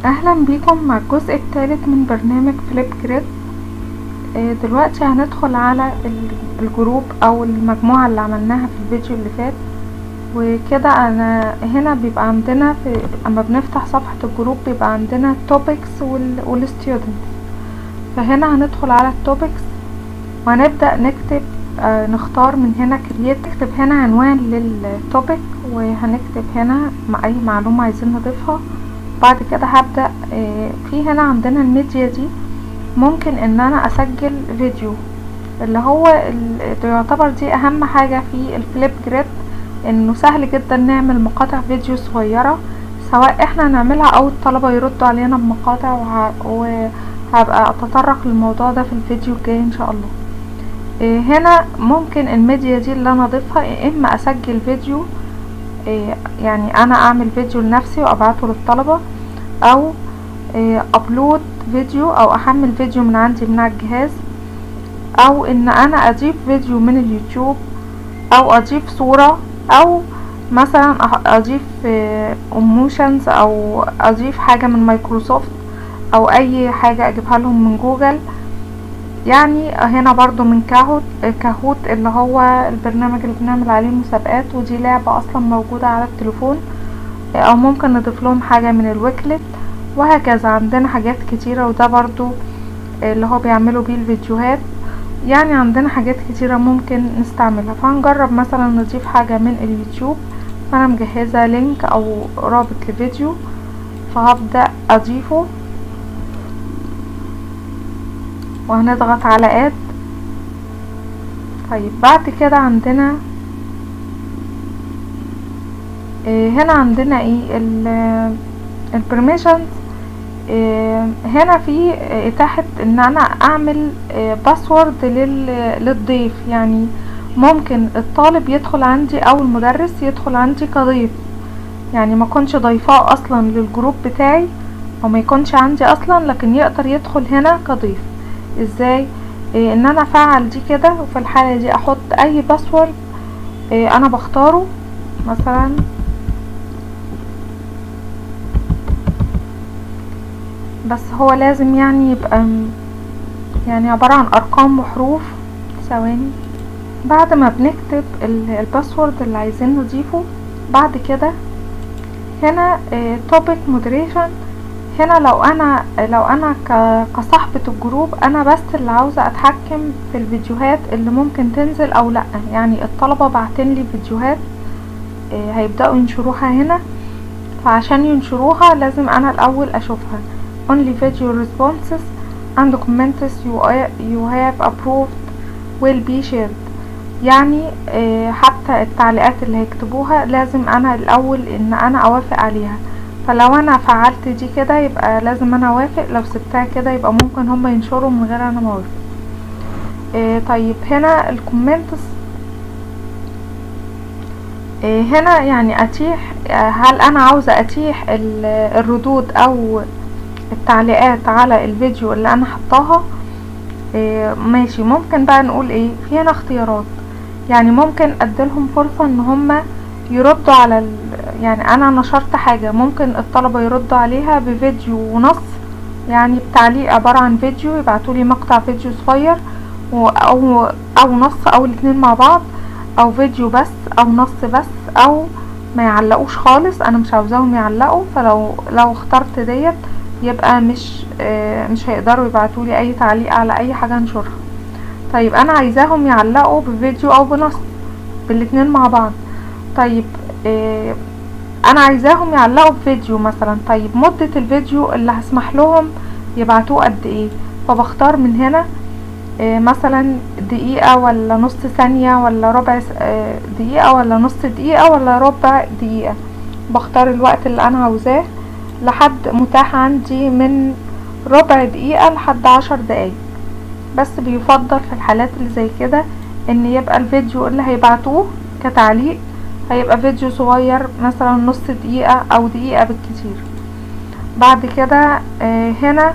اهلا بيكم مع الجزء الثالث من برنامج فليب جريد آه، دلوقتي هندخل على ال- الجروب او المجموعة اللي عملناها في الفيديو اللي فات وكده انا هنا بيبقى عندنا في اما بنفتح صفحة الجروب بيبقى عندنا topics وال والستودنتس فهنا هندخل على التوبكس وهنبدأ نكتب آه نختار من هنا create نكتب هنا عنوان للتوبيك وهنكتب هنا مع اي معلومة عايزين نضيفها بعد كده هبدأ آه في هنا عندنا الميديا دي ممكن ان انا اسجل فيديو اللي هو ال- ده يعتبر دي اهم حاجة في الفليب جريد انه سهل جدا نعمل مقاطع فيديو صغيرة سواء احنا نعملها او الطلبة يردوا علينا بمقاطع وه- وهبقى اتطرق للموضوع ده في الفيديو الجاي ان شاء الله إيه هنا ممكن الميديا دي اللي انا اضيفها يا اما اسجل فيديو إيه يعني انا اعمل فيديو لنفسي وابعته للطلبة او إيه ابلود فيديو او احمل فيديو من عندي من على الجهاز او ان انا اضيف فيديو من اليوتيوب او اضيف صورة او مثلا أح- اضيف ايموشنز او اضيف حاجة من مايكروسوفت او اي حاجة اجيبها لهم من جوجل يعني هنا برضو من كاهوت كاهوت اللي هو البرنامج اللي بنعمل عليه مسابقات ودي لعبة اصلا موجودة على التليفون او ممكن نضيف لهم حاجة من الويكلت وهكذا عندنا حاجات كتيرة وده برضو اللي هو بيعملوا بيه الفيديوهات يعني عندنا حاجات كتيرة ممكن نستعملها فهنجرب مثلا نضيف حاجة من اليوتيوب فانا مجهزة لينك او رابط لفيديو فهبدأ اضيفه وهنضغط على اد طيب بعد كده عندنا إيه هنا عندنا ايه البرميشنز هنا في اتاحة ان انا اعمل باسورد للضيف يعني ممكن الطالب يدخل عندي او المدرس يدخل عندي كضيف يعني ما كنش ضيفاه اصلا للجروب بتاعي او ما يكونش عندي اصلا لكن يقدر يدخل هنا كضيف ازاي إيه ان انا افعل دي كده وفي الحالة دي احط اي باسورد إيه انا بختاره مثلا بس هو لازم يعني يبقى م- يعني عبارة عن ارقام وحروف ثواني بعد ما بنكتب ال- الباسورد اللي عايزين نضيفه بعد كده هنا توبيك مودريشن هنا لو انا لو انا ك- كصاحبة الجروب انا بس اللي عاوزة اتحكم في الفيديوهات اللي ممكن تنزل او لا يعني الطلبة بعتين لي فيديوهات آه، هيبدأوا ينشروها هنا فعشان ينشروها لازم انا الاول اشوفها only video responses and comments you, are- you have approved will be shared يعني آه، حتى التعليقات اللي هيكتبوها لازم انا الاول ان انا اوافق عليها فلو انا فعلت دي كده يبقى لازم انا اوافق لو سبتها كده يبقى ممكن هم ينشروا من غير انا ما اوافق آه، طيب هنا الكومنتس آه، هنا يعني اتيح آه، هل انا عاوزة اتيح ال- الردود او التعليقات على الفيديو اللي انا حطاها آه، ماشي ممكن بقى نقول ايه في هنا اختيارات يعني ممكن اديلهم فرصة ان هما يردوا على ال... يعني انا نشرت حاجة ممكن الطلبة يردوا عليها بفيديو ونص يعني بتعليق عبارة عن فيديو يبعتولي مقطع فيديو صغير و... او او نص او الاتنين مع بعض او فيديو بس او نص بس او ما يعلقوش خالص انا مش عاوزاهم يعلقوا فلو لو اخترت ديت يبقى مش آه، مش هيقدروا يبعتولي اي تعليق على اي حاجة انشرها طيب انا عايزاهم يعلقوا بفيديو او بنص بالاتنين مع بعض طيب آه، انا عايزاهم يعلقوا بفيديو مثلا طيب مدة الفيديو اللي هسمح لهم يبعتوه قد ايه فبختار من هنا آه، مثلا دقيقة ولا نص ثانية ولا ربع س- آه، دقيقة ولا نص دقيقة ولا ربع دقيقة بختار الوقت اللي انا عاوزاه لحد متاح عندي من ربع دقيقة لحد عشر دقايق بس بيفضل في الحالات اللي زي كده ان يبقى الفيديو اللي هيبعتوه كتعليق هيبقى فيديو صغير مثلا نص دقيقة او دقيقة بالكتير بعد كده آه، هنا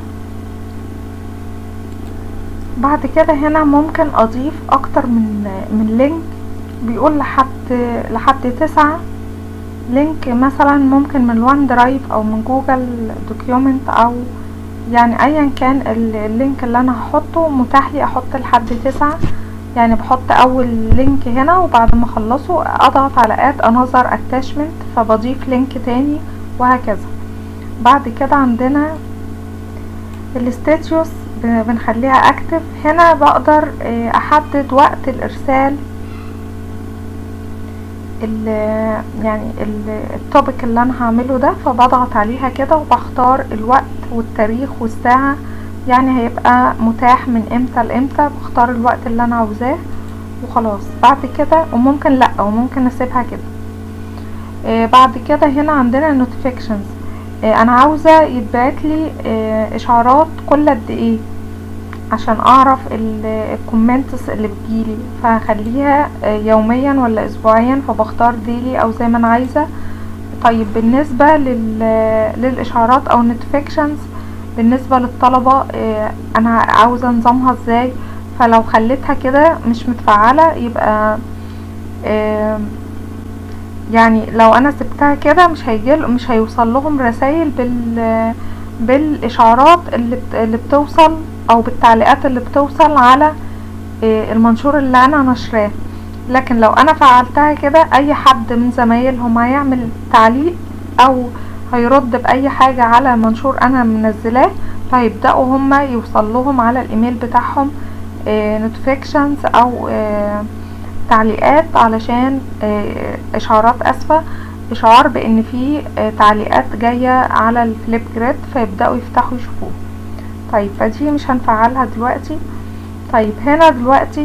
بعد كده هنا ممكن اضيف اكتر من من لينك بيقول لحد لحد تسعة لينك مثلا ممكن من وان درايف او من جوجل دوكيومنت او يعني ايا كان ال- اللينك اللي انا هحطه متاح لي احط لحد تسعة يعني بحط اول لينك هنا وبعد ما اخلصه اضغط على اد another attachment فبضيف لينك تاني وهكذا بعد كده عندنا الستاتيوس بنخليها اكتف هنا بقدر آه، احدد وقت الارسال ال يعني التوبيك اللي انا هعمله ده فبضغط عليها كده وبختار الوقت والتاريخ والساعة يعني هيبقى متاح من امتى لامتى بختار الوقت اللي انا عاوزاه وخلاص بعد كده وممكن لا وممكن اسيبها كده آه بعد كده هنا عندنا notifications آه انا عاوزة يتبعت لي آه اشعارات كل قد ايه عشان اعرف الكومنتس اللي بتجيلي فهخليها آه، يوميا ولا اسبوعيا فبختار ديلي او زي ما انا عايزة طيب بالنسبة لل للاشعارات او notifications بالنسبة للطلبة آه، انا عاوزة نظامها ازاي فلو خليتها كده مش متفعلة يبقى آه، يعني لو انا سبتها كده مش هيجي مش هيوصل لهم رسائل بال بالاشعارات اللي بت- اللي بتوصل او بالتعليقات اللي بتوصل على آه، المنشور اللي انا نشراه لكن لو انا فعلتها كده اي حد من زمايلهم هيعمل تعليق او هيرد باي حاجة على منشور انا منزلاه فهيبدأوا هما يوصل لهم على الايميل بتاعهم نوتيفيكشنز او آه، تعليقات علشان آه، اشعارات اسفة اشعار بان في آه، تعليقات جاية على الفليب جريد فيبدأوا يفتحوا يشوفوه طيب فدي مش هنفعلها دلوقتي طيب هنا دلوقتي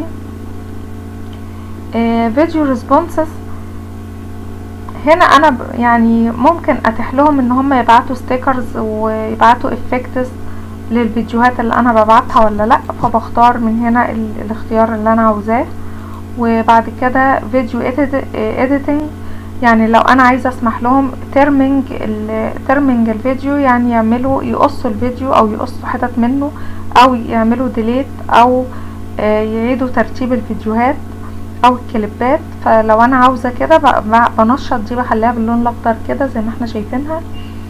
فيديو ريسبونسز هنا انا ب- يعني ممكن اتيح لهم ان هم يبعتوا ستيكرز ويبعتوا افكتس للفيديوهات اللي انا ببعتها ولا لا فبختار من هنا ال- الاختيار اللي انا عاوزاه وبعد كده فيديو اديتنج يعني لو انا عايزه اسمح لهم ترمنج ترمنج الفيديو يعني يعملوا يقصوا الفيديو او يقصوا حتت منه او يعملوا ديليت او آه، يعيدوا ترتيب الفيديوهات او الكليبات فلو انا عاوزه كده ب- ب- بنشط دي بخليها باللون الاخضر كده زي ما احنا شايفينها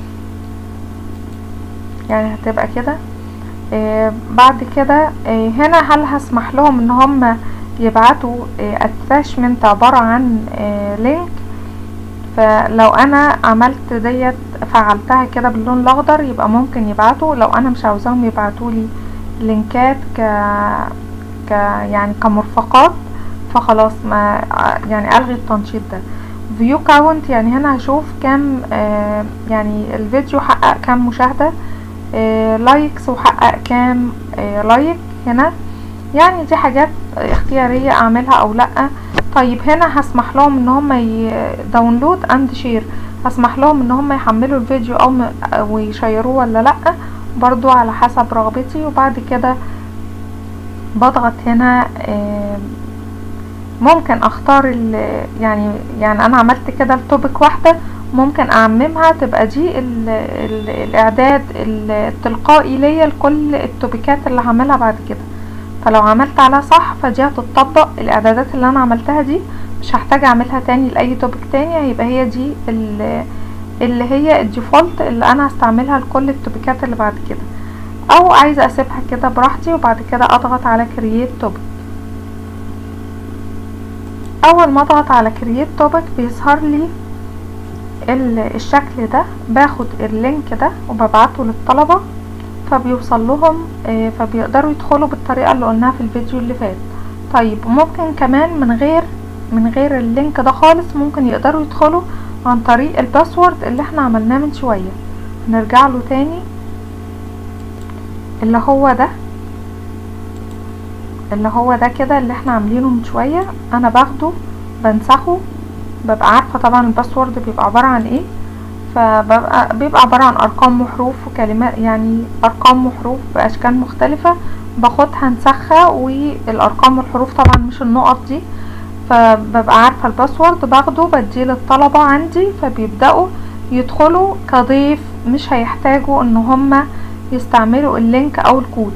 يعني هتبقى كده آه بعد كده آه هنا هل هسمح لهم ان هم يبعتوا اتاشمنت عبارة عن آه لينك فلو انا عملت ديت فعلتها كده باللون الاخضر يبقى ممكن يبعتوا لو انا مش عاوزاهم يبعتوا لي لينكات ك ك يعني كمرفقات فخلاص ما يعني الغي التنشيط ده فيو كاونت يعني هنا هشوف كام آه يعني الفيديو حقق كام مشاهدة آه لايكس وحقق كام آه لايك هنا يعني دي حاجات اختيارية اعملها او لا طيب هنا هسمح لهم ان هم داونلود اند شير هسمح لهم ان هم يحملوا الفيديو او م- ويشيروه ولا لا برضو على حسب رغبتي وبعد كده بضغط هنا آه، ممكن اختار ال يعني يعني انا عملت كده التوبك واحدة ممكن اعممها تبقى دي ال ال الاعداد ال- التلقائي ليا لكل التوبيكات اللي هعملها بعد كده فلو عملت عليها صح فدي هتطبق الاعدادات اللي انا عملتها دي مش هحتاج اعملها تاني لاي توبيك تاني هيبقى هي دي ال- اللي هي الديفولت اللي انا هستعملها لكل التوبيكات اللي بعد كده او عايزه اسيبها كده براحتي وبعد كده اضغط على كرييت توبيك اول ما اضغط على كرييت توبيك بيظهر لي ال- الشكل ده باخد اللينك ده وببعته للطلبة فبيوصل لهم آه، فبيقدروا يدخلوا بالطريقة اللي قلناها في الفيديو اللي فات طيب ممكن كمان من غير من غير اللينك ده خالص ممكن يقدروا يدخلوا عن طريق الباسورد اللي احنا عملناه من شوية نرجع له تاني اللي هو ده اللي هو ده كده اللي احنا عاملينه من شوية انا باخده بنسخه ببقى عارفة طبعا الباسورد بيبقى عبارة عن ايه فببقى بيبقى عبارة عن ارقام وحروف وكلمات يعني ارقام وحروف باشكال مختلفة باخدها انسخها والارقام والحروف طبعا مش النقط دي فببقى عارفة الباسورد باخده بديه للطلبة عندي فبيبدأوا يدخلوا كضيف مش هيحتاجوا ان هما يستعملوا اللينك او الكود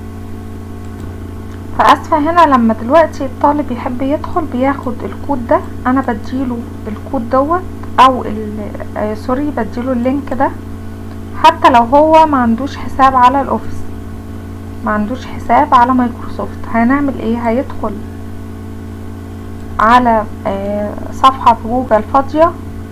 فاسفة هنا لما دلوقتي الطالب يحب يدخل بياخد الكود ده انا بديله الكود دوت او آه سوري بديله اللينك ده حتى لو هو ما عندوش حساب على الاوفيس ما عندوش حساب على مايكروسوفت هنعمل ايه هيدخل على آه صفحة في جوجل فاضية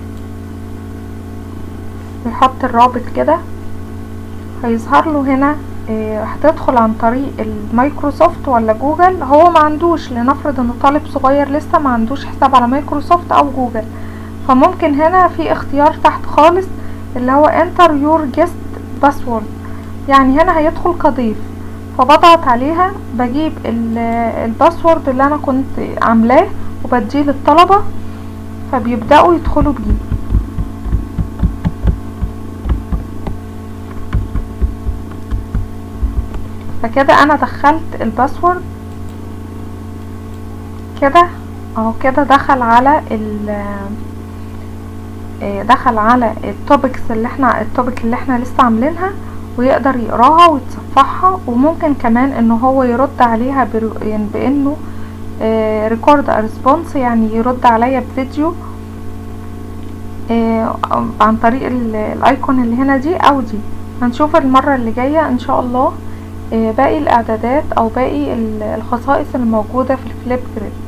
ويحط الرابط كده هيظهر له هنا آه هتدخل عن طريق المايكروسوفت ولا جوجل هو ما عندوش لنفرض انه طالب صغير لسه ما عندوش حساب على مايكروسوفت او جوجل فممكن هنا في اختيار تحت خالص اللي هو enter your guest password يعني هنا هيدخل كضيف فبضغط عليها بجيب الباسورد اللي انا كنت عاملاه وبديه للطلبة فبيبدأوا يدخلوا بيه فكده انا دخلت الباسورد كده اهو كده دخل على ال دخل على التوبكس اللي احنا التوبك اللي احنا لسه عاملينها ويقدر يقراها ويتصفحها وممكن كمان ان هو يرد عليها يعني بانه ريكورد ريسبونس يعني يرد عليا بفيديو عن طريق الايكون اللي هنا دي او دي هنشوف المرة اللي جاية ان شاء الله باقي الاعدادات او باقي الخصائص الموجودة في الفليب جريد